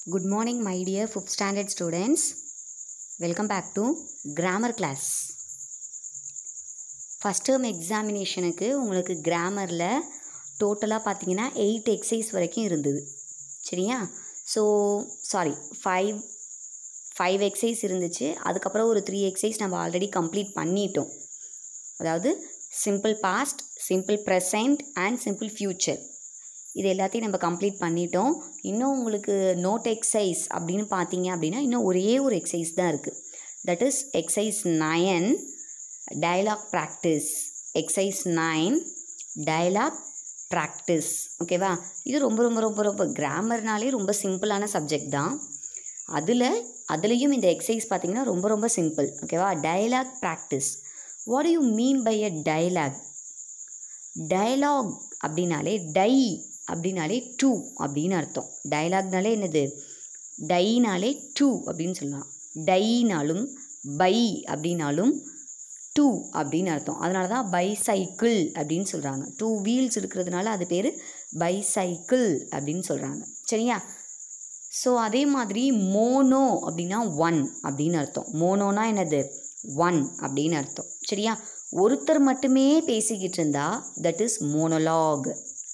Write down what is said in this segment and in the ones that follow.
Good morning, my dear 5th standard students. Welcome back to grammar class. First term எக்ஸாமினேஷனுக்கு உங்களுக்கு கிராமரில் டோட்டலாக பார்த்தீங்கன்னா எயிட் எக்ஸசைஸ் வரைக்கும் இருந்தது சரியா so sorry five five exercise இருந்துச்சு அதுக்கப்புறம் ஒரு த்ரீ எக்ஸசைஸ் நம்ம ஆல்ரெடி கம்ப்ளீட் பண்ணிட்டோம் அதாவது simple past simple present and simple future இது எல்லாத்தையும் நம்ம கம்ப்ளீட் பண்ணிட்டோம் இன்னும் உங்களுக்கு நோட் எக்ஸசைஸ் அப்படின்னு பார்த்தீங்க அப்படின்னா இன்னும் ஒரே ஒரு எக்ஸசைஸ் தான் இருக்குது that is exercise nine dialogue practice exercise nine dialogue practice ஓகேவா இது ரொம்ப ரொம்ப ரொம்ப ரொம்ப கிராமர்னாலே ரொம்ப சிம்பிளான சப்ஜெக்ட் தான் அதில் அதுலேயும் இந்த எக்ஸசைஸ் பார்த்தீங்கன்னா ரொம்ப ரொம்ப சிம்பிள் ஓகேவா dialogue practice what you mean by a dialogue dialogue அப்படின்னாலே டை அப்படின்னாலே டூ அப்படின்னு அர்த்தம் டயலாக்னாலே என்னது டைனாலே டூ அப்படின்னு சொல்லலாம் டைனாலும் பை அப்படின்னாலும் டூ அப்படின்னு அர்த்தம் அதனால தான் பைசைக்கிள் அப்படின்னு சொல்கிறாங்க டூ வீல்ஸ் இருக்கிறதுனால அது பேர் பைசைக்கிள் அப்படின்னு சொல்கிறாங்க சரியா ஸோ அதே மாதிரி மோனோ அப்படின்னா ஒன் அப்படின்னு அர்த்தம் மோனோனா என்னது ஒன் அப்படின்னு அர்த்தம் சரியா ஒருத்தர் மட்டுமே பேசிக்கிட்டு இருந்தா தட் இஸ் மோனோலாக்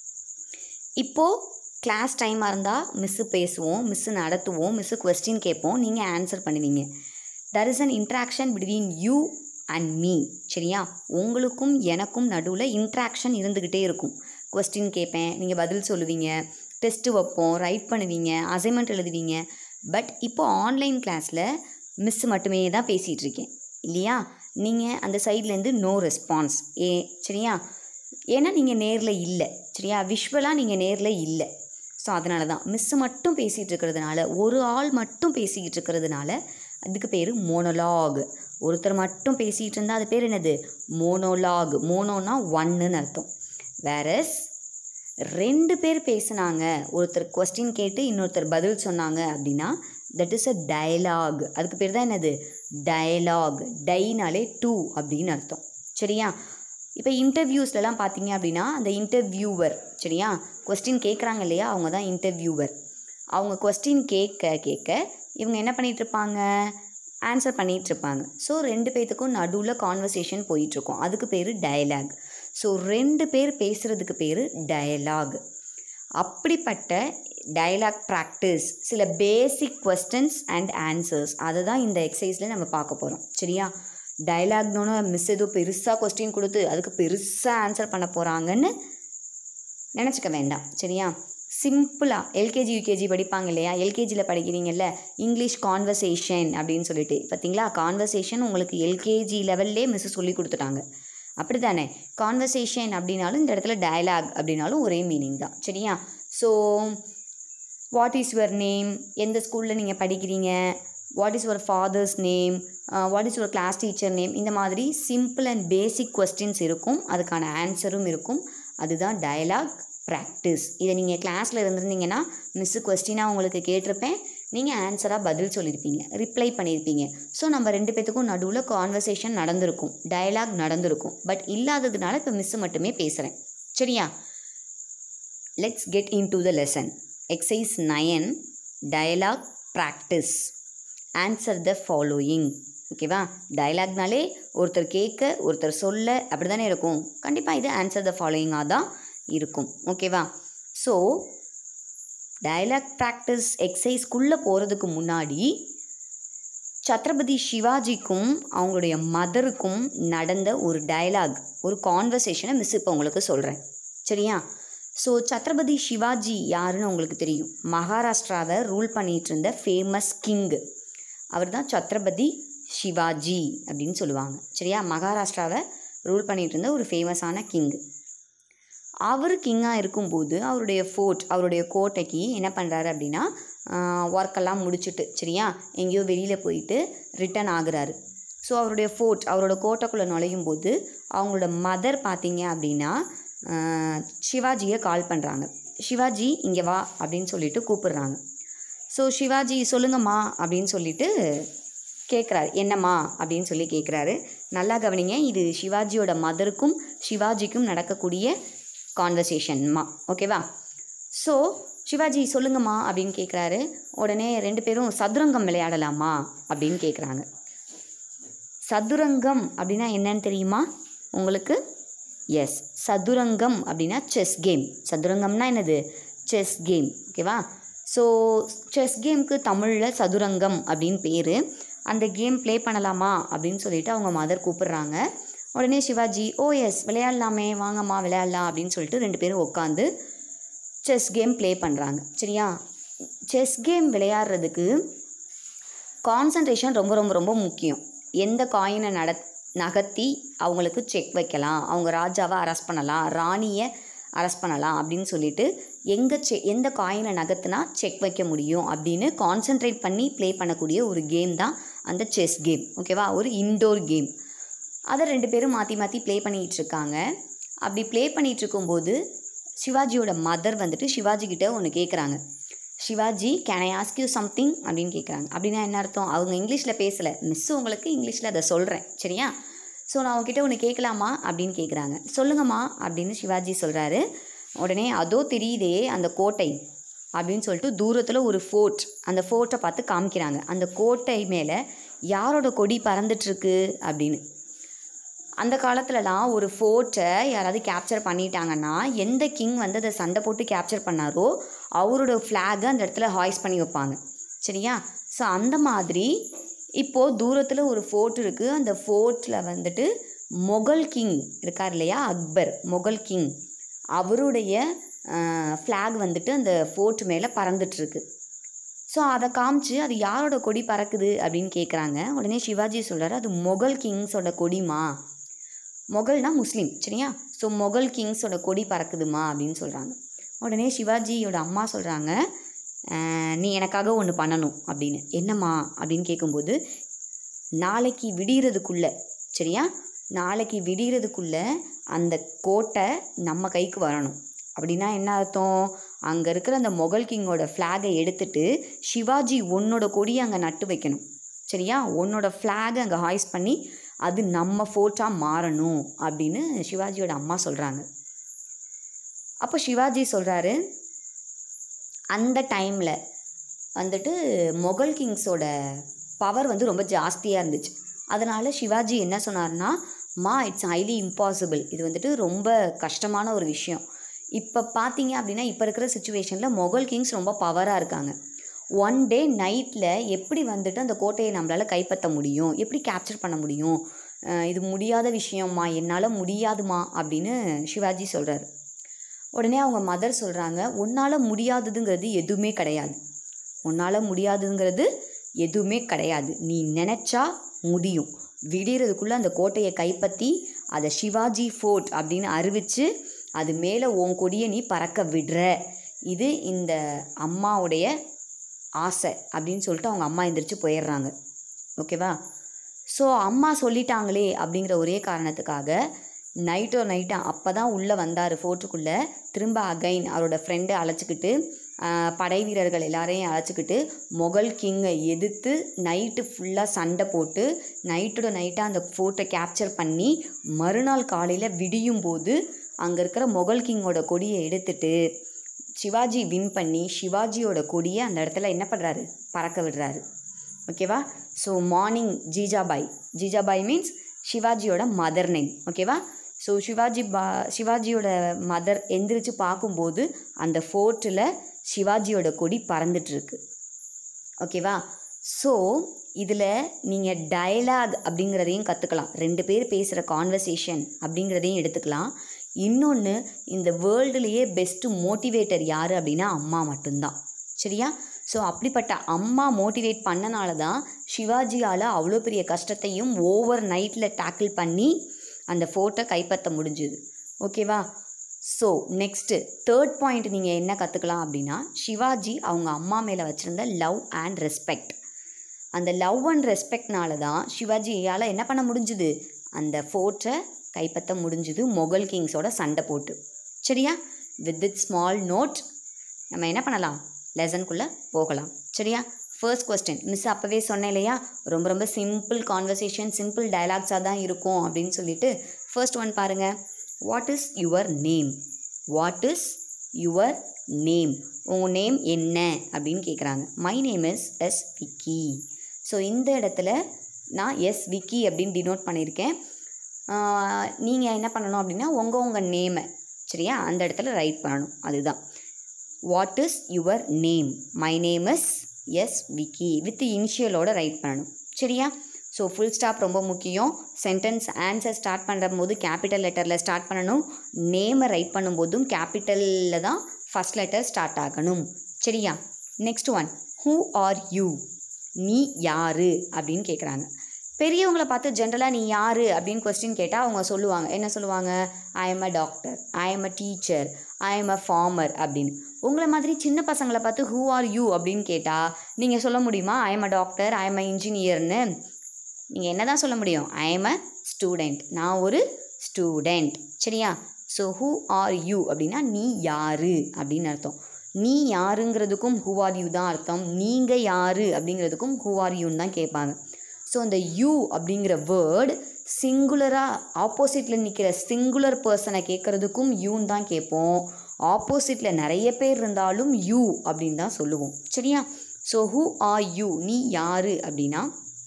இப்போது கிளாஸ் டைமாக இருந்தால் மிஸ்ஸு பேசுவோம் மிஸ்ஸு நடத்துவோம் மிஸ்ஸு கொஸ்டின் கேட்போம் நீங்கள் ஆன்சர் பண்ணுவீங்க there is an interaction between you and me சரியா உங்களுக்கும் எனக்கும் நடுவில் இன்ட்ராக்ஷன் இருந்துக்கிட்டே இருக்கும் கொஸ்டின் கேட்பேன் நீங்கள் பதில் சொல்லுவீங்க டெஸ்ட்டு வைப்போம் ரைட் பண்ணுவீங்க அசைன்மெண்ட் எழுதுவீங்க பட் இப்போ ஆன்லைன் கிளாஸில் மிஸ் மட்டுமே தான் பேசிகிட்டு இருக்கேன் இல்லையா நீங்கள் அந்த சைட்லேருந்து நோ ரெஸ்பான்ஸ் ஏ சரியா ஏன்னா நீங்கள் நேரில் இல்லை சரியா விஷுவலாக நீங்கள் நேரில் இல்லை ஸோ அதனால தான் மிஸ்ஸு மட்டும் பேசிகிட்டு இருக்கிறதுனால ஒரு ஆள் மட்டும் பேசிக்கிட்டு இருக்கிறதுனால அதுக்கு பேர் மோனோலாக் ஒருத்தர் மட்டும் பேசிகிட்டு இருந்தால் அது பேர் என்னது மோனோலாக் மோனோனா ஒன்னுன்னு அர்த்தம் வேறஸ் ரெண்டு பேர் பேசுனாங்க ஒருத்தர் கொஸ்டின் கேட்டு இன்னொருத்தர் பதில் சொன்னாங்க அப்படின்னா தட் இஸ் அ டயலாக் அதுக்கு பேர் தான் என்னது டயலாக் டைனாலே டூ அப்படின்னு அர்த்தம் சரியா இப்போ இன்டர்வியூஸ்லலாம் பார்த்தீங்க அப்படின்னா அந்த இன்டர்வியூவர் சரியா கொஸ்டின் கேட்குறாங்க இல்லையா அவங்க தான் இன்டர்வியூவர் அவங்க கொஸ்டின் கேட்க கேட்க இவங்க என்ன பண்ணிகிட்டு இருப்பாங்க ஆன்சர் பண்ணிகிட்டு இருப்பாங்க ஸோ ரெண்டு பேர்த்துக்கும் நடுவில் கான்வர்சேஷன் போயிட்டுருக்கோம் அதுக்கு பேர் டயலாக் ஸோ ரெண்டு பேர் பேசுகிறதுக்கு பேர் டயலாக் அப்படிப்பட்ட டயலாக் ப்ராக்டிஸ் சில பேசிக் கொஸ்டின்ஸ் அண்ட் ஆன்சர்ஸ் அதை தான் இந்த எக்ஸசைஸில் நம்ம பார்க்க போகிறோம் சரியா டயலாக்னோன்னு மிஸ் ஏதோ பெருசாக கொஸ்டின் கொடுத்து அதுக்கு பெருசாக ஆன்சர் பண்ண போகிறாங்கன்னு நினச்சிக்க வேண்டாம் சரியா சிம்பிளாக எல்கேஜி யூகேஜி படிப்பாங்க இல்லையா எல்கேஜியில் படிக்கிறீங்கல்ல இங்கிலீஷ் கான்வர்சேஷன் அப்படின்னு சொல்லிட்டு பார்த்தீங்களா கான்வர்சேஷன் உங்களுக்கு எல்கேஜி லெவல்லே மிஸ் சொல்லி கொடுத்துட்டாங்க அப்படி தானே கான்வர்சேஷன் அப்படின்னாலும் இந்த இடத்துல டயலாக் அப்படின்னாலும் ஒரே மீனிங் தான் சரியா so what is your name எந்த ஸ்கூலில் நீங்கள் படிக்கிறீங்க what is your father's name what is your class teacher name இந்த மாதிரி சிம்பிள் அண்ட் பேசிக் கொஸ்டின்ஸ் இருக்கும் அதுக்கான ஆன்சரும் இருக்கும் அதுதான் டயலாக் ப்ராக்டிஸ் இதை நீங்கள் கிளாஸில் இருந்திருந்தீங்கன்னா மிஸ்ஸு கொஸ்டினாக உங்களுக்கு கேட்டிருப்பேன் நீங்கள் ஆன்சராக பதில் சொல்லியிருப்பீங்க ரிப்ளை பண்ணியிருப்பீங்க ஸோ நம்ம ரெண்டு பேத்துக்கும் நடுவில் கான்வர்சேஷன் நடந்திருக்கும் டயலாக் நடந்திருக்கும் பட் இல்லாததுனால இப்போ மிஸ்ஸு மட்டுமே பேசுகிறேன் சரியா let's get into the lesson exercise nine dialogue practice answer the following ஓகேவா டயலாக்னாலே ஒருத்தர் கேட்க ஒருத்தர் சொல்ல அப்படி தானே இருக்கும் கண்டிப்பாக இது ஆன்சர் த ஃபாலோயிங்காக தான் இருக்கும் ஓகேவா ஸோ டயலாக் ப்ராக்டிஸ் எக்ஸசைஸ்க்குள்ளே போகிறதுக்கு முன்னாடி சத்ரபதி சிவாஜிக்கும் அவங்களுடைய மதருக்கும் நடந்த ஒரு டயலாக் ஒரு கான்வர்சேஷனை மிஸ் இப்போ உங்களுக்கு சொல்கிறேன் சரியா ஸோ சத்ரபதி சிவாஜி யாருன்னு உங்களுக்கு தெரியும் மகாராஷ்டிராவை ரூல் பண்ணிகிட்டு இருந்த ஃபேமஸ் கிங்கு அவர் தான் சத்ரபதி சிவாஜி அப்படின்னு சொல்லுவாங்க சரியா மகாராஷ்டிராவை ரூல் பண்ணிகிட்டு இருந்த ஒரு ஃபேமஸான கிங்கு அவர் கிங்காக இருக்கும்போது அவருடைய ஃபோர்ட் அவருடைய கோட்டைக்கு என்ன பண்ணுறாரு அப்படின்னா ஒர்க்கெல்லாம் முடிச்சுட்டு சரியா எங்கேயோ வெளியில் போயிட்டு ரிட்டன் ஆகுறாரு ஸோ அவருடைய ஃபோர்ட் அவரோட கோட்டைக்குள்ளே நுழையும் போது அவங்களோட மதர் பார்த்தீங்க அப்படின்னா சிவாஜியை கால் பண்ணுறாங்க சிவாஜி இங்கே வா அப்படின்னு சொல்லிட்டு கூப்பிடுறாங்க ஸோ சிவாஜி சொல்லுங்கம்மா அப்படின்னு சொல்லிட்டு கேட்குறாரு என்னம்மா அப்படின்னு சொல்லி கேட்குறாரு நல்லா கவனிங்க இது சிவாஜியோட மதருக்கும் சிவாஜிக்கும் நடக்கக்கூடிய கான்வர்சேஷன்மா ஓகேவா ஸோ சிவாஜி சொல்லுங்கம்மா அப்படின்னு கேட்குறாரு உடனே ரெண்டு பேரும் சதுரங்கம் விளையாடலாமா அப்படின்னு கேட்குறாங்க சதுரங்கம் அப்படின்னா என்னன்னு தெரியுமா உங்களுக்கு எஸ் சதுரங்கம் அப்படின்னா செஸ் கேம் சதுரங்கம்னா என்னது செஸ் கேம் ஓகேவா ஸோ செஸ் கேமுக்கு தமிழில் சதுரங்கம் அப்படின்னு பேர் அந்த கேம் ப்ளே பண்ணலாமா அப்படின்னு சொல்லிட்டு அவங்க மதர் கூப்பிடுறாங்க உடனே சிவாஜி ஓ எஸ் விளையாடலாமே வாங்கம்மா விளையாடலாம் அப்படின்னு சொல்லிட்டு ரெண்டு பேரும் உட்காந்து செஸ் கேம் ப்ளே பண்ணுறாங்க சரியா செஸ் கேம் விளையாடுறதுக்கு கான்சன்ட்ரேஷன் ரொம்ப ரொம்ப ரொம்ப முக்கியம் எந்த காயினை நட நகர்த்தி அவங்களுக்கு செக் வைக்கலாம் அவங்க ராஜாவை அரெஸ்ட் பண்ணலாம் ராணியை அரெஸ்ட் பண்ணலாம் அப்படின்னு சொல்லிட்டு எங்கே செ எந்த காயினை நகர்த்தினா செக் வைக்க முடியும் அப்படின்னு கான்சென்ட்ரேட் பண்ணி ப்ளே பண்ணக்கூடிய ஒரு கேம் தான் அந்த செஸ் கேம் ஓகேவா ஒரு இன்டோர் கேம் அதை ரெண்டு பேரும் மாற்றி மாற்றி ப்ளே பண்ணிகிட்டு இருக்காங்க அப்படி ப்ளே பண்ணிகிட்டு இருக்கும்போது சிவாஜியோட மதர் வந்துட்டு சிவாஜி கிட்ட ஒன்று கேட்குறாங்க Shivaji can I ask you something அப்படின்னு கேட்குறாங்க அப்படின்னா என்ன அர்த்தம் அவங்க இங்கிலீஷில் பேசலை மிஸ் உங்களுக்கு இங்கிலீஷில் அதை சொல்கிறேன் சரியா ஸோ நான் அவங்ககிட்ட ஒன்று கேட்கலாமா அப்படின்னு கேட்குறாங்க சொல்லுங்கம்மா அப்படின்னு சிவாஜி சொல்கிறாரு உடனே அதோ தெரியுதே அந்த கோட்டை அப்படின்னு சொல்லிட்டு தூரத்தில் ஒரு ஃபோர்ட் அந்த ஃபோர்ட்டை பார்த்து காமிக்கிறாங்க அந்த கோட்டை மேலே யாரோட கொடி பறந்துட்டுருக்கு அப்படின்னு அந்த காலத்துலலாம் ஒரு ஃபோர்ட்டை யாராவது கேப்சர் பண்ணிட்டாங்கன்னா எந்த கிங் வந்து அதை சண்டை போட்டு கேப்சர் பண்ணாரோ அவரோட ஃப்ளாகை அந்த இடத்துல ஹாய்ஸ் பண்ணி வைப்பாங்க சரியா ஸோ அந்த மாதிரி இப்போது தூரத்தில் ஒரு ஃபோர்ட் இருக்குது அந்த ஃபோர்ட்டில் வந்துட்டு மொகல் கிங் இருக்கார் இல்லையா அக்பர் மொகல் கிங் அவருடைய ஃப்ளாக் வந்துட்டு அந்த ஃபோர்ட் மேலே பறந்துட்டுருக்கு ஸோ அதை காமிச்சு அது யாரோட கொடி பறக்குது அப்படின்னு கேட்குறாங்க உடனே சிவாஜி சொல்கிறார் அது மொகல் கிங்ஸோட கொடிமா மொகல்னா முஸ்லீம் சரியா ஸோ மொகல் கிங்ஸோட கொடி பறக்குதுமா அப்படின்னு சொல்கிறாங்க உடனே சிவாஜியோட அம்மா சொல்கிறாங்க நீ எனக்காக ஒன்று பண்ணணும் அப்படின்னு என்னம்மா அப்படின்னு கேட்கும்போது நாளைக்கு விடியறதுக்குள்ளே சரியா நாளைக்கு விடியறதுக்குள்ளே அந்த கோட்டை நம்ம கைக்கு வரணும் அப்படின்னா என்ன அர்த்தம் அங்கே இருக்கிற அந்த மொகல் கிங்கோட ஃப்ளாகை எடுத்துட்டு சிவாஜி உன்னோட கொடியை அங்கே நட்டு வைக்கணும் சரியா உன்னோட ஃப்ளாகை அங்கே ஹாய்ஸ் பண்ணி அது நம்ம ஃபோர்ட்டாக மாறணும் அப்படின்னு சிவாஜியோட அம்மா சொல்கிறாங்க அப்போ சிவாஜி சொல்கிறாரு அந்த டைமில் வந்துட்டு மொகல் கிங்ஸோட பவர் வந்து ரொம்ப ஜாஸ்தியாக இருந்துச்சு அதனால் சிவாஜி என்ன சொன்னார்னா மா இட்ஸ் ஹைலி இம்பாசிபிள் இது வந்துட்டு ரொம்ப கஷ்டமான ஒரு விஷயம் இப்போ பார்த்தீங்க அப்படின்னா இப்போ இருக்கிற சுச்சுவேஷனில் மொகல் கிங்ஸ் ரொம்ப பவராக இருக்காங்க ஒன் டே நைட்டில் எப்படி வந்துட்டு அந்த கோட்டையை நம்மளால் கைப்பற்ற முடியும் எப்படி கேப்சர் பண்ண முடியும் அஹ் இது முடியாத விஷயம்மா என்னால் முடியாதுமா அப்படின்னு சிவாஜி சொல்கிறாரு உடனே அவங்க மதர் சொல்கிறாங்க உன்னால் முடியாததுங்கிறது எதுவுமே கிடையாது உன்னால் முடியாதுங்கிறது எதுவுமே கிடையாது நீ நினச்சா முடியும் விடியறதுக்குள்ளே அந்த கோட்டையை கைப்பற்றி அதை சிவாஜி ஃபோர்ட் அப்படின்னு அறிவித்து அது மேலே உன் கொடியை நீ பறக்க விடுற இது இந்த அம்மாவுடைய ஆசை அப்படின்னு சொல்லிட்டு அவங்க அம்மா எந்திரிச்சு போயிடுறாங்க ஓகேவா ஸோ அம்மா சொல்லிட்டாங்களே அப்படிங்கிற ஒரே காரணத்துக்காக நைட்டோ நைட்டா அப்போ தான் உள்ளே வந்தார் ஃபோர்ட்டுக்குள்ளே திரும்ப அகைன் அவரோட ஃப்ரெண்டை அழைச்சிக்கிட்டு ஆஹ், படை வீரர்கள் எல்லாரையும் அழைச்சிக்கிட்டு மொகல் கிங்கை எதிர்த்து நைட்டு ஃபுல்லாக சண்டை போட்டு நைட்டோட நைட்டாக அந்த ஃபோர்ட்டை கேப்சர் பண்ணி மறுநாள் காலையில் விடியும் போது அங்கே இருக்கிற மொகல் கிங்கோட கொடியை எடுத்துட்டு சிவாஜி வின் பண்ணி சிவாஜியோட கொடியை அந்த இடத்துல என்ன பண்ணுறாரு பறக்க விடுறாரு ஓகேவா so morning Jijabai Jijabai means சிவாஜியோட மதர் நேம் ஓகேவா ஸோ சிவாஜி பா சிவாஜியோட மதர் எந்திரிச்சு பார்க்கும்போது அந்த ஃபோர்ட்டில் சிவாஜியோட கொடி பறந்துட்டுருக்கு ஓகேவா ஸோ இதில் நீங்கள் டயலாக் அப்படிங்கிறதையும் கற்றுக்கலாம் ரெண்டு பேர் பேசுகிற கான்வர்சேஷன் அப்படிங்கிறதையும் எடுத்துக்கலாம் இன்னொன்று இந்த வேர்ல்டுலேயே பெஸ்ட்டு மோட்டிவேட்டர் யார் அப்படின்னா அம்மா மட்டும்தான் சரியா ஸோ அப்படிப்பட்ட அம்மா மோட்டிவேட் பண்ணனால தான் சிவாஜியால் அவ்வளோ பெரிய கஷ்டத்தையும் ஓவர் நைட்டில் டேக்கிள் பண்ணி அந்த ஃபோர்ட்டை கைப்பற்ற முடிஞ்சுது ஓகேவா ஸோ நெக்ஸ்ட்டு தேர்ட் பாயிண்ட் நீங்கள் என்ன கற்றுக்கலாம் அப்படின்னா சிவாஜி அவங்க அம்மா மேலே வச்சுருந்த லவ் அண்ட் ரெஸ்பெக்ட் அந்த லவ் அண்ட் ரெஸ்பெக்ட்னால தான் சிவாஜியால் என்ன பண்ண முடிஞ்சுது அந்த ஃபோர்ட்டை கைப்பற்ற முடிஞ்சுது மொகல் கிங்ஸோட சண்டை போட்டு சரியா வித் இட் ஸ்மால் நோட் நம்ம என்ன பண்ணலாம் லெசனுக்குள்ளே போகலாம் சரியா ஃபர்ஸ்ட் கொஸ்டின் மிஸ் அப்போவே சொன்னேன் இல்லையா ரொம்ப ரொம்ப சிம்பிள் கான்வர்சேஷன் சிம்பிள் டயலாக்ஸாக தான் இருக்கும் அப்படின்னு சொல்லிட்டு ஃபர்ஸ்ட் ஒன் பாருங்கள் what is your name what is your name உங்கள் நேம் என்ன அப்படின்னு கேட்குறாங்க my name is S Vicky so இந்த இடத்துல நான் எஸ் விக்கி அப்படின்னு டினோட் பண்ணியிருக்கேன் நீங்கள் என்ன பண்ணணும் அப்படின்னா உங்கள் உங்கள் நேமை சரியா அந்த இடத்துல ரைட் பண்ணணும் அதுதான் what is your name my name is S Vicky with இனிஷியலோட ரைட் பண்ணணும் சரியா ஸோ ஃபுல் ஸ்டாப் ரொம்ப முக்கியம் சென்டென்ஸ் ஆன்சர் ஸ்டார்ட் பண்ணுற போது கேபிட்டல் லெட்டரில் ஸ்டார்ட் பண்ணணும் நேமை ரைட் பண்ணும்போதும் கேபிட்டலில் தான் ஃபஸ்ட் லெட்டர் ஸ்டார்ட் ஆகணும் சரியா next one who are you நீ யாரு அப்படின்னு கேட்குறாங்க பெரியவங்கள பார்த்து ஜென்ரலாக நீ யார் அப்படின்னு கொஸ்டின் கேட்டால் அவங்க சொல்லுவாங்க என்ன சொல்லுவாங்க I am a doctor I am a teacher I am a farmer அப்படின்னு உங்களை மாதிரி சின்ன பசங்களை பார்த்து ஹூ ஆர் யூ அப்படின்னு கேட்டால் நீங்கள் சொல்ல முடியுமா I am a doctor I am a இன்ஜினியர்னு நீங்கள் என்ன தான் சொல்ல முடியும் ஐ எம் அ ஸ்டூடெண்ட் நான் ஒரு ஸ்டூடெண்ட் சரியா ஸோ ஹூ ஆர் யூ அப்படின்னா நீ யாரு அப்படின்னு அர்த்தம் நீ யாருங்கிறதுக்கும் ஹூ ஆர் யூ தான் அர்த்தம் நீங்கள் யாரு அப்படிங்கிறதுக்கும் ஹூ ஆர் யூன்னு தான் கேட்பாங்க ஸோ இந்த யூ அப்படிங்கிற வேர்டு சிங்குலராக ஆப்போசிட்டில் நிற்கிற சிங்குலர் பர்சனை கேட்குறதுக்கும் யூன்னு தான் கேட்போம் ஆப்போசிட்டில் நிறைய பேர் இருந்தாலும் யூ அப்படின்னு தான் சொல்லுவோம் சரியா ஸோ ஹூ ஆர் யூ நீ யாரு அப்படின்னா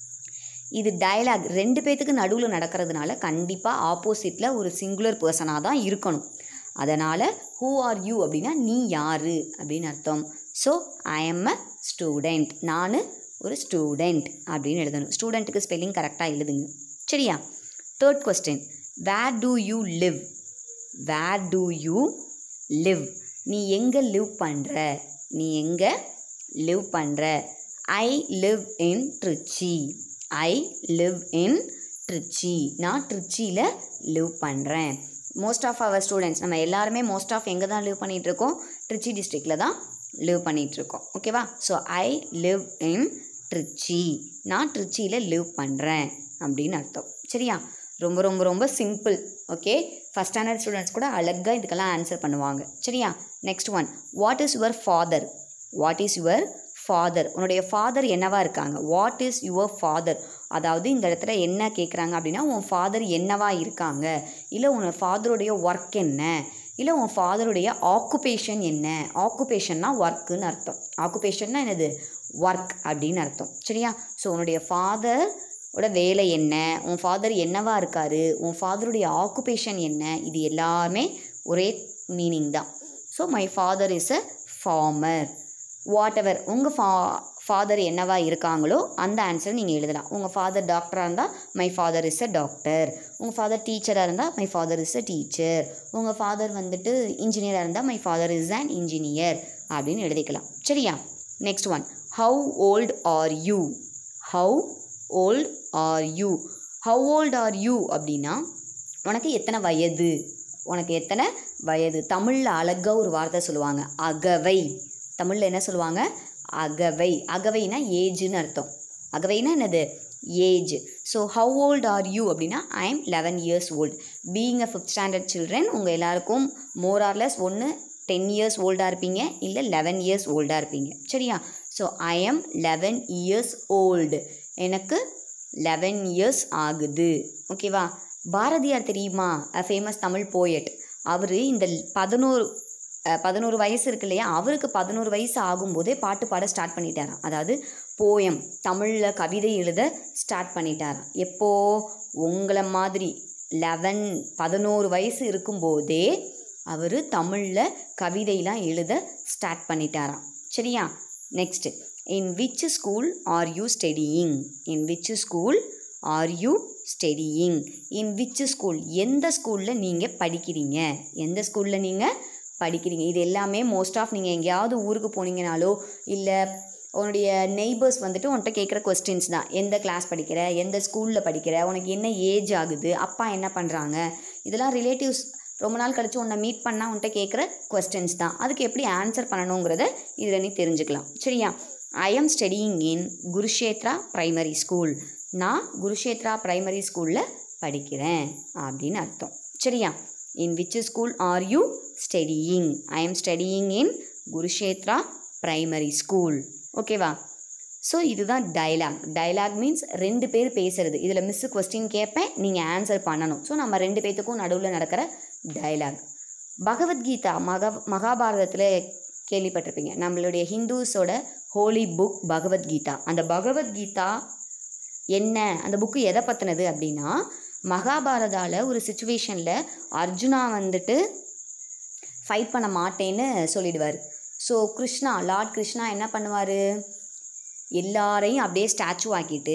இது டயலாக் ரெண்டு பேத்துக்கு நடுவில் நடக்கிறதுனால கண்டிப்பாக ஆப்போசிட்டில் ஒரு சிங்குலர் பர்சனாக தான் இருக்கணும் அதனால் ஹூ ஆர் யூ அப்படின்னா நீ யாரு அப்படின்னு அர்த்தம் so I am a student நான் ஒரு ஸ்டூடெண்ட் அப்படின்னு எழுதணும் ஸ்டூடெண்ட்டுக்கு ஸ்பெல்லிங் கரெக்டாக எழுதுங்க சரியா third question where do you live where do you live நீ எங்கே லிவ் பண்ணுற நீ எங்கே லிவ் பண்ணுற I live in Trichy I live in Trichy நான் ட்ரிச்சியில் லிவ் பண்ணுறேன் மோஸ்ட் ஆஃப் அவர் ஸ்டூடெண்ட்ஸ் நம்ம எல்லாருமே மோஸ்ட் ஆஃப் எங்கே தான் லிவ் பண்ணிகிட்ருக்கோம் ட்ரிச்சி டிஸ்ட்ரிக்டில் தான் லிவ் பண்ணிகிட்ருக்கோம் ஓகேவா so I live in Trichy நான் ட்ரிச்சியில் லிவ் பண்ணுறேன் அப்படின்னு அர்த்தம் சரியா ரொம்ப ரொம்ப ரொம்ப simple okay first standard students கூட அழகாக இதுக்கெல்லாம் ஆன்சர் பண்ணுவாங்க சரியா next one what is your father what is your father உன்னுடைய ஃபாதர் என்னவா இருக்காங்க வாட் இஸ் யுவர் ஃபாதர் அதாவது இந்த இடத்துல என்ன கேட்குறாங்க அப்படின்னா உன் ஃபாதர் என்னவா இருக்காங்க இல்லை உன் ஃபாதருடைய ஒர்க் என்ன இல்லை உன் ஃபாதருடைய ஆக்குபேஷன் என்ன ஆக்குபேஷன்னா ஒர்க்குன்னு அர்த்தம் ஆக்குபேஷன்னா என்னது ஒர்க் அப்படின்னு அர்த்தம் சரியா ஸோ உன்னுடைய ஃபாதர் ஓட வேலை என்ன உன் ஃபாதர் என்னவா இருக்காரு உன் ஃபாதருடைய ஆக்குபேஷன் என்ன இது எல்லாமே ஒரே மீனிங் தான் so my father is a farmer whatever உங்கள் ஃபா ஃபாதர் என்னவா இருக்காங்களோ அந்த ஆன்சர் நீங்கள் எழுதலாம் உங்கள் ஃபாதர் டாக்டராக இருந்தால் my father is a doctor உங்கள் ஃபாதர் டீச்சராக இருந்தால் my father is a teacher உங்கள் ஃபாதர் வந்துட்டு இன்ஜினியராக இருந்தால் my father is an engineer அப்படின்னு எழுதிக்கலாம் சரியா next one how old are you how old are you how old are you அப்படின்னா உனக்கு எத்தனை வயது உனக்கு எத்தனை வயது தமிழில் அழகாக ஒரு வார்த்தை சொல்லுவாங்க அகவை தமிழில் என்ன சொல்லுவாங்க அகவை அகவைனா ஏஜ்னு அர்த்தம் அகவைனா என்னது age so how old are you அப்படின்னா I am eleven years old being a fifth standard children உங்கள் எல்லாருக்கும் மோர் ஆர்லெஸ் ஒன்று டென் இயர்ஸ் ஓல்டாக இருப்பீங்க இல்லை லெவன் இயர்ஸ் ஓல்டாக இருப்பீங்க சரியா so I am eleven years old எனக்கு லெவன் இயர்ஸ் ஆகுது ஓகேவா பாரதியார் தெரியுமா அ ஃபேமஸ் தமிழ் போயட் அவர் இந்த பதினோரு அஹ், பதினோரு வயசு இருக்கு இல்லையா அவருக்கு பதினோரு வயசு ஆகும்போதே பாட்டு பாட ஸ்டார்ட் பண்ணிட்டாராம் அதாவது போயம் தமிழில் கவிதை எழுத ஸ்டார்ட் பண்ணிட்டாராம் எப்போ உங்களை மாதிரி லெவன் பதினோரு வயசு இருக்கும்போதே அவர் தமிழில் கவிதைலாம் எழுத ஸ்டார்ட் பண்ணிட்டாராம் சரியா next in which school are you studying in which school are you studying in which school எந்த ஸ்கூலில் நீங்கள் படிக்கிறீங்க எந்த ஸ்கூலில் நீங்கள் படிக்கிறீங்க இது எல்லாமே மோஸ்ட் ஆஃப் நீங்கள் எங்கேயாவது ஊருக்கு போனீங்கனாலோ இல்லை உன்னுடைய நெய்பர்ஸ் வந்துட்டு உன்கிட்ட கேட்குற கொஸ்டின்ஸ் தான் எந்த கிளாஸ் படிக்கிற எந்த ஸ்கூலில் படிக்கிற உனக்கு என்ன ஏஜ் ஆகுது அப்பா என்ன பண்ணுறாங்க இதெல்லாம் ரிலேட்டிவ்ஸ் ரொம்ப நாள் கழித்து உன்னை மீட் பண்ணால் உன்கிட்ட கேட்குற கொஸ்டின்ஸ் தான் அதுக்கு எப்படி ஆன்சர் பண்ணணுங்கிறத இதில் நீ தெரிஞ்சுக்கலாம் சரியா I am studying in Kurukshetra primary school நான் குருஷேத்ரா பிரைமரி ஸ்கூலில் படிக்கிறேன் அப்படின்னு அர்த்தம் சரியா in which school are you studying I am studying in Kurukshetra primary school ஓகேவா ஸோ இதுதான் டயலாக் டயலாக் மீன்ஸ் ரெண்டு பேர் பேசுறது இதில் மிஸ்ஸு கொஸ்டின் கேட்பேன் நீங்கள் ஆன்சர் பண்ணணும் ஸோ நம்ம ரெண்டு பேர்த்துக்கும் நடுவில் நடக்கிற டயலாக் பகவத்கீதா மக மகாபாரதத்தில் கேள்விப்பட்டிருப்பீங்க நம்மளுடைய ஹிந்துஸோட ஹோலி புக் பகவத்கீதா அந்த பகவத்கீதா என்ன அந்த புக்கு எதை பற்றினது அப்படின்னா மகாபாரதாவில் ஒரு சுச்சுவேஷனில் அர்ஜுனா வந்துட்டு ஃபைட் பண்ண மாட்டேன்னு சொல்லிடுவார் ஸோ கிருஷ்ணா லார்ட் கிருஷ்ணா என்ன பண்ணுவார் எல்லாரையும் அப்படியே ஸ்டாச்சு ஆக்கிட்டு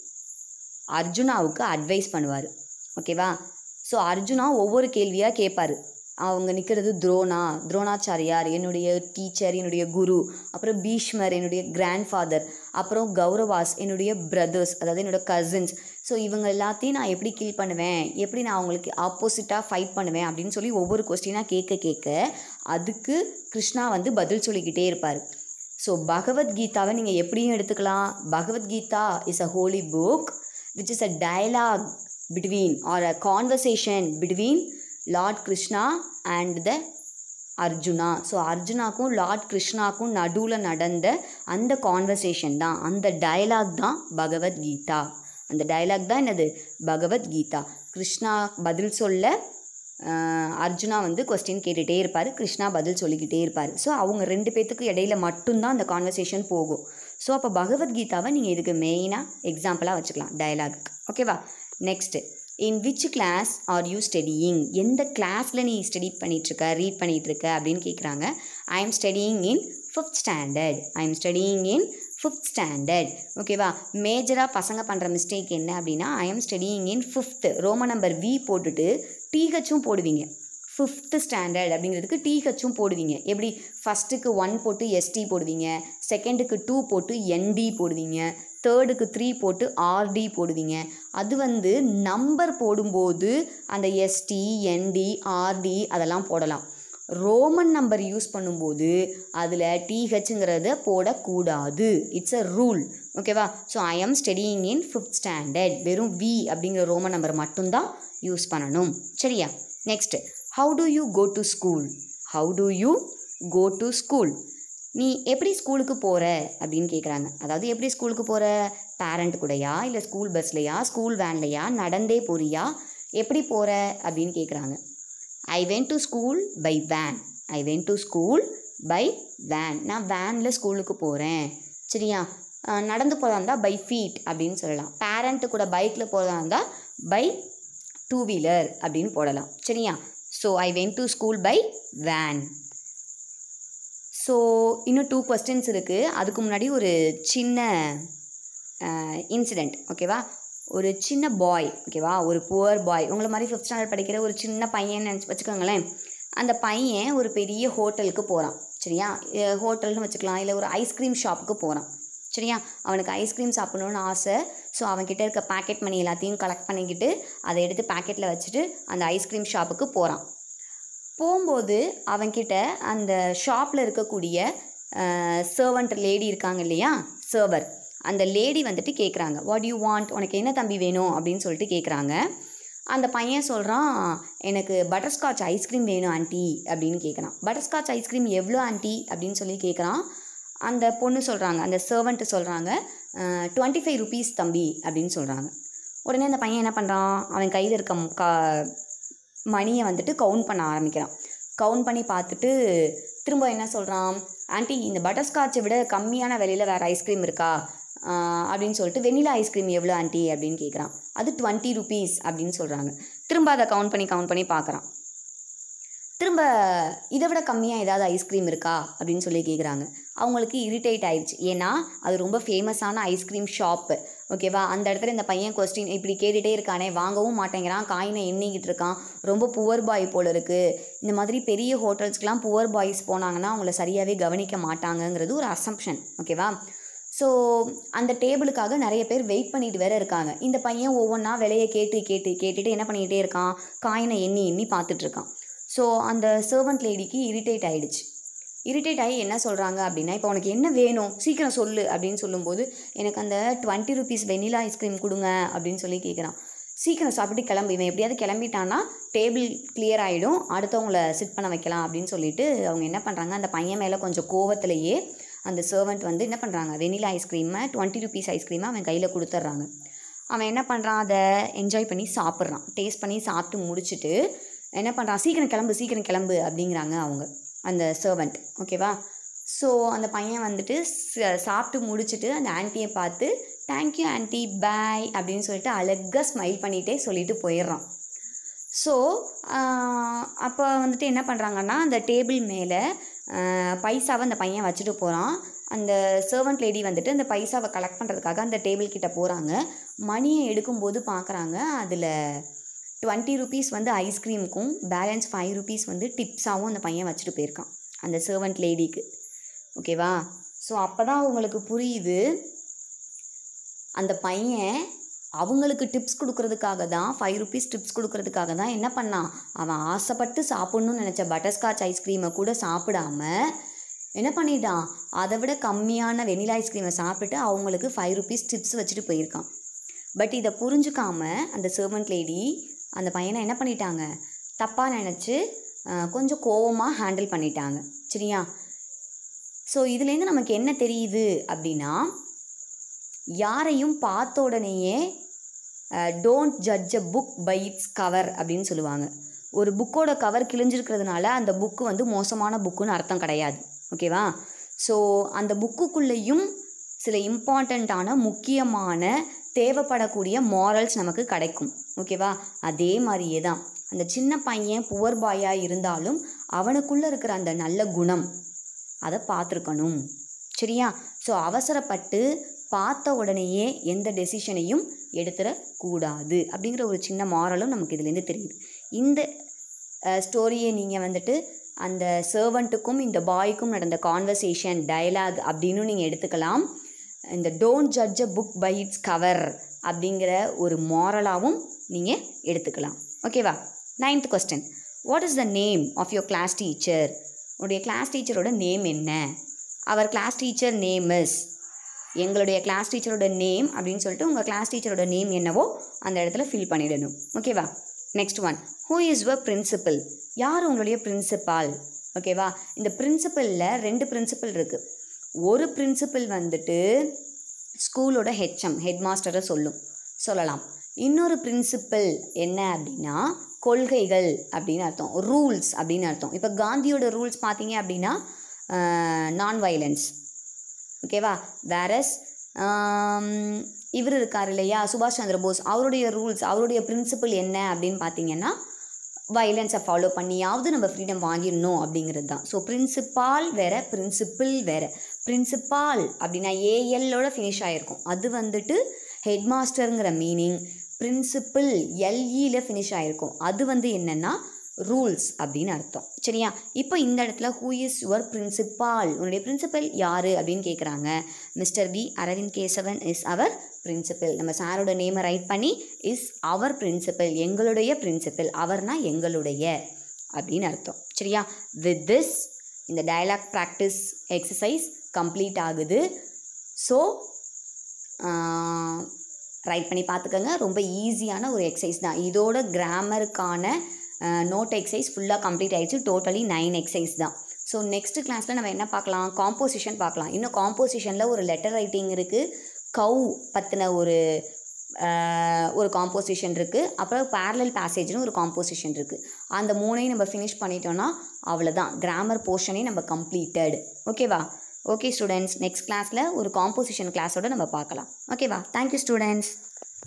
அர்ஜுனாவுக்கு அட்வைஸ் பண்ணுவார் ஓகேவா ஸோ அர்ஜுனா ஒவ்வொரு கேள்வியாக கேட்பார் அவங்க நிற்கிறது துரோணா துரோணாச்சாரியார் என்னுடைய டீச்சர் என்னுடைய குரு அப்புறம் பீஷ்மர் என்னுடைய கிராண்ட் ஃபாதர் அப்புறம் கௌரவாஸ் என்னுடைய பிரதர்ஸ் அதாவது என்னோட கசின்ஸ் ஸோ இவங்க எல்லாத்தையும் நான் எப்படி கில் பண்ணுவேன் எப்படி நான் அவங்களுக்கு ஆப்போசிட்டாக ஃபைட் பண்ணுவேன் அப்படின்னு சொல்லி ஒவ்வொரு கொஸ்டினாக கேட்க கேட்க அதுக்கு கிருஷ்ணா வந்து பதில் சொல்லிக்கிட்டே இருப்பார் ஸோ பகவத்கீதாவை நீங்கள் எப்படியும் எடுத்துக்கலாம் Bhagavad Gita is a holy book which is a dialogue between or a conversation between lord Krishna and the Arjuna so அர்ஜுனாக்கும் லார்ட் கிருஷ்ணாக்கும் நடுவில் நடந்த அந்த கான்வர்சேஷன் தான் அந்த டயலாக் தான் பகவத்கீதா அந்த டயலாக் தான் என்னது பகவத்கீதா கிருஷ்ணா பதில் சொல்ல ஆஹ், அர்ஜுனா வந்து கொஸ்டின் கேட்டுகிட்டே இருப்பார் கிருஷ்ணா பதில் சொல்லிக்கிட்டே இருப்பார் ஸோ அவங்க ரெண்டு பேத்துக்கு இடையில மட்டும்தான் அந்த கான்வர்சேஷன் போகும் ஸோ அப்போ பகவத்கீதாவை நீங்கள் இதுக்கு மெயினாக எக்ஸாம்பிளாக வச்சுக்கலாம் டயலாக் ஓகேவா next in which class are you studying எந்த கிளாஸில் நீ ஸ்டடி பண்ணிகிட்ருக்க ரீட் பண்ணிகிட்ருக்க அப்படின்னு கேட்குறாங்க I am studying in fifth standard I am studying in fifth standard ஓகேவா மேஜராக பசங்க பண்ணுற மிஸ்டேக் என்ன அப்படின்னா I am studying in fifth roman number V போட்டுட்டு டிஹெச்சும் போடுவீங்க ஃபிஃப்த்து ஸ்டாண்டர்ட் அப்படிங்கிறதுக்கு டிஹெச்சும் போடுவீங்க எப்படி ஃபஸ்ட்டுக்கு ஒன் போட்டு எஸ்டி போடுவீங்க செகண்டுக்கு டூ போட்டு என்டி போடுவீங்க தேர்டுக்கு த்ரீ போட்டு ஆர்டி போடுவீங்க அது வந்து நம்பர் போடும்போது அந்த எஸ்டி என்டி ஆர்டி அதெல்லாம் போடலாம் ரோமன் நம்பர் யூஸ் பண்ணும்போது அதில் டிஹெச்ங்கிறத போடக்கூடாது இட்ஸ் அ ரூல் ஓகேவா so I am studying in fifth standard வெறும் வி அப்படிங்கிற ரோமன் நம்பர் மட்டும்தான் யூஸ் பண்ணணும் சரியா next how do you go to school how do you go to school நீ எப்படி ஸ்கூலுக்கு போகிற அப்படின்னு கேட்குறாங்க அதாவது எப்படி ஸ்கூலுக்கு போகிற பேரண்ட் கூடயா இல்லை ஸ்கூல் பஸ்லையா ஸ்கூல் வேன்லையா நடந்தே போறியா எப்படி போகிற அப்படின்னு கேட்குறாங்க I went to school by van I went to school by van நான் வேனில் ஸ்கூலுக்கு போகிறேன் சரியா அஹ் நடந்து போகிறதா இருந்தால் பை ஃபீட் அப்படின்னு சொல்லலாம் பேரண்ட்டு கூட பைக்கில் போகிறதா இருந்தால் பை டூ வீலர் அப்படின்னு போடலாம் சரியா so I went to school by van so இன்னும் டூ கொஸ்டின்ஸ் இருக்குது அதுக்கு முன்னாடி ஒரு சின்ன இன்சிடெண்ட் ஓகேவா ஒரு சின்ன பாய் ஓகேவா ஒரு புவர் பாய் உங்களை மாதிரி ஃபிஃப்த் ஸ்டாண்டர்ட் படிக்கிற ஒரு சின்ன பையன் நினச்சி வச்சுக்கோங்களேன் அந்த பையன் ஒரு பெரிய ஹோட்டலுக்கு போகிறான் சரியா அஹ் ஹோட்டல்னு வச்சுக்கலாம் இல்லை ஒரு ஐஸ்கிரீம் ஷாப்புக்கு போகிறான் சரியா அவனுக்கு ஐஸ்கிரீம் சாப்பிடணுன்னு ஆசை ஸோ அவன்கிட்ட இருக்க பாக்கெட் மணி எல்லாத்தையும் கலெக்ட் பண்ணிக்கிட்டு அதை எடுத்து பாக்கெட்டில் வச்சுட்டு அந்த ஐஸ்கிரீம் ஷாப்புக்கு போகிறான் போகும்போது அவன்கிட்ட அந்த ஷாப்பில் இருக்கக்கூடிய சர்வன்ட் லேடி இருக்காங்க இல்லையா சர்வர் அந்த லேடி வந்துட்டு கேட்குறாங்க வாட் யூ வாண்ட் உனக்கு என்ன தம்பி வேணும் அப்படின்னு சொல்லிட்டு கேட்குறாங்க அந்த பையன் சொல்கிறான் எனக்கு பட்டர்ஸ்காட்ச் ஐஸ்கிரீம் வேணும் ஆண்டி அப்படின்னு கேட்குறான் பட்டர்ஸ்காட்ச் ஐஸ்கிரீம் எவ்வளோ ஆண்டி அப்படின்னு சொல்லி கேட்குறான் அந்த பொண்ணு சொல்கிறாங்க அந்த சர்வன்ட்டு சொல்கிறாங்க டுவெண்ட்டி ஃபைவ் ருபீஸ் தம்பி அப்படின்னு சொல்கிறாங்க உடனே அந்த பையன் என்ன பண்ணுறான் அவன் கையில் இருக்க ம்- கா மணியை வந்துட்டு கவுண்ட் பண்ண ஆரம்பிக்கிறான் கவுண்ட் பண்ணி பார்த்துட்டு திரும்ப என்ன சொல்கிறான் ஆண்டி இந்த பட்டர்ஸ்காட்சை விட கம்மியான விலையில் வேறு ஐஸ்கிரீம் இருக்கா ஆஹ் அப்படின்னு சொல்லிட்டு வெண்ணிலா ஐஸ்கிரீம் எவ்வளோ ஆண்டி அப்படின்னு கேட்குறான் அது டுவெண்ட்டி ருபீஸ் அப்படின்னு சொல்கிறாங்க திரும்ப அதை கவுண்ட் பண்ணி கவுண்ட் பண்ணி பார்க்குறான் திரும்ப இதை விட கம்மியாக ஏதாவது ஐஸ்கிரீம் இருக்கா அப்படின்னு சொல்லி கேட்குறாங்க அவங்களுக்கு இரிட்டேட் ஆயிடுச்சு ஏன்னா அது ரொம்ப ஃபேமஸான ஐஸ்கிரீம் ஷாப்பு ஓகேவா அந்த இடத்துல இந்த பையன் கொஸ்டின் இப்படி கேட்டுகிட்டே இருக்கானே வாங்கவும் மாட்டேங்கிறான் காயினை எண்ணிக்கிட்டு இருக்கான் ரொம்ப புவர் பாய் போல இருக்குது இந்த மாதிரி பெரிய ஹோட்டல்ஸ்க்கெலாம் புவர் பாய்ஸ் போனாங்கன்னா அவங்கள சரியாகவே கவனிக்க மாட்டாங்கங்கிறது ஒரு அசம்ப்ஷன் ஓகேவா ஸோ அந்த டேபிளுக்காக நிறைய பேர் வெயிட் பண்ணிட்டு வேற இருக்காங்க இந்த பையன் ஒவ்வொன்றா விலையை கேட்டு கேட்டு கேட்டுட்டு என்ன பண்ணிக்கிட்டே இருக்கான் காயினை எண்ணி எண்ணி பார்த்துட்டு இருக்கான் ஸோ அந்த சர்வன்ட் லேடிக்கு இரிட்டேட் ஆயிடுச்சு இரிட்டேட் ஆகி என்ன சொல்கிறாங்க அப்படின்னா இப்போ உனக்கு என்ன வேணும் சீக்கிரம் சொல்லு அப்படின்னு சொல்லும்போது எனக்கு அந்த டுவெண்ட்டி ருபீஸ் வெனிலா ஐஸ்கிரீம் கொடுங்க அப்படின்னு சொல்லி கேட்குறான் சீக்கிரம் சாப்பிட்டு கிளம்பு இவன் எப்படியாவது கிளம்பிட்டான்னா டேபிள் கிளியர் ஆகிடும் அடுத்தவங்கள சிட் பண்ண வைக்கலாம் அப்படின்னு சொல்லிட்டு அவங்க என்ன பண்ணுறாங்க அந்த பையன் மேலே கொஞ்சம் கோவத்திலேயே அந்த சர்வெண்ட் வந்து என்ன பண்ணுறாங்க வெனிலா ஐஸ்கிரீமை டுவெண்ட்டி ருபீஸ் ஐஸ்கிரீமை அவன் கையில் கொடுத்துட்றாங்க அவன் என்ன பண்ணுறான் அதை என்ஜாய் பண்ணி சாப்பிட்றான் டேஸ்ட் பண்ணி சாப்பிட்டு முடிச்சுட்டு என்ன பண்ணுறான் சீக்கிரம் கிளம்பு சீக்கிரம் கிளம்பு அப்படிங்கிறாங்க அவங்க அந்த சர்வெண்ட் ஓகேவா ஸோ அந்த பையன் வந்துட்டு ச- சாப்பிட்டு முடிச்சுட்டு அந்த ஆன்ட்டியை பார்த்து தேங்க்யூ ஆன்ட்டி பாய் அப்படின்னு சொல்லிட்டு அழகாக ஸ்மைல் பண்ணிகிட்டே சொல்லிட்டு போயிடுறான் ஸோ அப்போ வந்துட்டு என்ன பண்ணுறாங்கன்னா அந்த டேபிள் மேலே பைசாவை அந்த பையன் வச்சுட்டு போகிறான் அந்த சர்வன்ட் லேடி வந்துட்டு அந்த பைசாவை கலெக்ட் பண்ணுறதுக்காக அந்த டேபிள் கிட்ட போகிறாங்க மணியை எடுக்கும்போது பார்க்குறாங்க அதில் டுவெண்ட்டி ருபீஸ் வந்து ஐஸ்கிரீமுக்கும் பேலன்ஸ் ஃபைவ் ருபீஸ் வந்து டிப்ஸாகவும் அந்த பையன் வச்சுட்டு போயிருக்கான் அந்த சர்வன்ட் லேடிக்கு ஓகேவா ஸோ அப்போ தான் அவங்களுக்கு புரியுது அந்த பையன் அவங்களுக்கு டிப்ஸ் கொடுக்கறதுக்காக தான் ஃபைவ் ருபீஸ் டிப்ஸ் கொடுக்கறதுக்காக தான் என்ன பண்ணான் அவன் ஆசைப்பட்டு சாப்பிட்ணுன்னு நினச்ச பட்டர்ஸ்காட்ச் ஐஸ்கிரீமை கூட சாப்பிடாம என்ன பண்ணிட்டான் அதை விட கம்மியான வெனிலா ஐஸ்கிரீமை சாப்பிட்டுட்டு அவங்களுக்கு ஃபைவ் ருபீஸ் டிப்ஸ் வச்சுட்டு போயிருக்கான் பட் இதை புரிஞ்சுக்காம அந்த சர்வன்ட் லேடி அந்த பையனை என்ன பண்ணிட்டாங்க தப்பாக நினச்சி கொஞ்சம் கோவமாக ஹேண்டில் பண்ணிட்டாங்க சரியா ஸோ இதுலேருந்து நமக்கு என்ன தெரியுது அப்படின்னா யாரையும் பார்த்த உடனேயே don't judge a book by its cover அப்படின்னு சொல்லுவாங்க ஒரு புக்கோட கவர் கிழிஞ்சிருக்கிறதுனால அந்த புக்கு வந்து மோசமான புக்குன்னு அர்த்தம் கிடையாது ஓகேவா ஸோ அந்த புக்குக்குள்ளேயும் சில இம்பார்ட்டண்ட்டான முக்கியமான தேவைப்படக்கூடிய மாரல்ஸ் நமக்கு கிடைக்கும் ஓகேவா அதே மாதிரியே தான் அந்த சின்ன பையன் புவர் பாயாக இருந்தாலும் அவனுக்குள்ளே இருக்கிற அந்த நல்ல குணம் அதை பார்த்துருக்கணும் சரியா ஸோ அவசரப்பட்டு பார்த்த உடனேயே எந்த டெசிஷனையும் எடுத்துடக்கூடாது அப்படிங்கிற ஒரு சின்ன மாரலும் நமக்கு இதுலேருந்து தெரியுது இந்த ஸ்டோரியை நீங்கள் வந்துட்டு அந்த சர்வெண்ட்டுக்கும் இந்த பாய்க்கும் நடந்த கான்வர்சேஷன் டயலாக் அப்படின்னு நீங்கள் எடுத்துக்கலாம் இந்த don't judge a book by its cover அப்படிங்கிற ஒரு மாரலாகவும் நீங்கள் எடுத்துக்கலாம் ஓகேவா ninth question what is the name of your class teacher உங்களுடைய கிளாஸ் டீச்சரோட நேம் என்ன our class teacher name is எங்களுடைய கிளாஸ் டீச்சரோட நேம் அப்படின்னு சொல்லிட்டு உங்கள் கிளாஸ் டீச்சரோட நேம் என்னவோ அந்த இடத்துல ஃபில் பண்ணிடணும் ஓகேவா next one who is your principal யார் உங்களுடைய பிரின்சிபால் ஓகேவா இந்த பிரின்சிபலில் ரெண்டு பிரின்சிபல் இருக்குது ஒரு பிரின்சிபல் வந்துட்டு ஸ்கூலோட ஹெச்எம் ஹெட் மாஸ்டரை சொல்லும் சொல்லலாம் இன்னொரு பிரின்சிபல் என்ன அப்படின்னா கொள்கைகள் அப்படின்னு அர்த்தம் ரூல்ஸ் அப்படின்னு அர்த்தம் இப்போ காந்தியோட ரூல்ஸ் பார்த்தீங்க அப்படின்னா நான் வைலன்ஸ் ஓகேவா வேரஸ் இவர் இருக்கார் இல்லையா சுபாஷ் சந்திர போஸ் அவருடைய ரூல்ஸ் அவருடைய பிரின்சிபல் என்ன அப்படின்னு பார்த்தீங்கன்னா வைலன்ஸை ஃபாலோ பண்ணியாவது நம்ம ஃப்ரீடம் வாங்கிடணும் அப்படிங்கிறது தான் ஸோ பிரின்சிபால் வேற பிரின்சிபிள் வேற பிரின்சிபால் அப்படின்னா ஏஎல்லோட ஃபினிஷ் ஆகிருக்கும் அது வந்துட்டு ஹெட் மாஸ்டருங்கிற மீனிங் பிரின்சிபிள் எல்இயில் ஃபினிஷ் ஆகிருக்கும் அது வந்து என்னென்னா ரூல்ஸ் அப்படின்னு அர்த்தம் சரியா இப்போ இந்த இடத்துல ஹூ இஸ் யுவர் பிரின்சிபால் உன்னுடைய பிரின்சிபல் யார் அப்படின்னு கேட்குறாங்க mister V Aravind Kesavan is our principal நம்ம சாரோட நேமை ரைட் பண்ணி இஸ் அவர் பிரின்சிபல் எங்களுடைய பிரின்சிபல் அவர்னா எங்களுடைய அப்படின்னு அர்த்தம் சரியா வித் திஸ் இந்த டயலாக் ப்ராக்டிஸ் எக்ஸசைஸ் கம்ப்ளீட் ஆகுது ஸோ ரைட் பண்ணி பார்த்துக்கோங்க ரொம்ப ஈஸியான ஒரு எக்ஸசைஸ் தான் இதோட கிராமருக்கான நோட் எக்ஸசைஸ் ஃபுல்லாக கம்ப்ளீட் ஆயிடுச்சு டோட்டலி நைன் எக்ஸசைஸ் தான் ஸோ நெக்ஸ்ட் கிளாஸில் நம்ம என்ன பார்க்கலாம் காம்போசிஷன் பார்க்கலாம் இன்னும் காம்போசிஷனில் ஒரு லெட்டர் ரைட்டிங் இருக்குது கவு பற்றின ஒரு ஆஹ், ஒரு காம்போசிஷன் இருக்குது அப்புறம் parallel பேசேஜ்னு ஒரு காம்போசிஷன் இருக்குது அந்த மூணையும் நம்ம ஃபினிஷ் பண்ணிட்டோம்னா அவ்வளோதான் கிராமர் போர்ஷனே நம்ம கம்ப்ளீட்டட் ஓகேவா ஓகே ஸ்டூடெண்ட்ஸ் நெக்ஸ்ட் கிளாஸில் ஒரு காம்போசிஷன் கிளாஸோட நம்ம பார்க்கலாம் ஓகேவா தேங்க்யூ ஸ்டூடெண்ட்ஸ்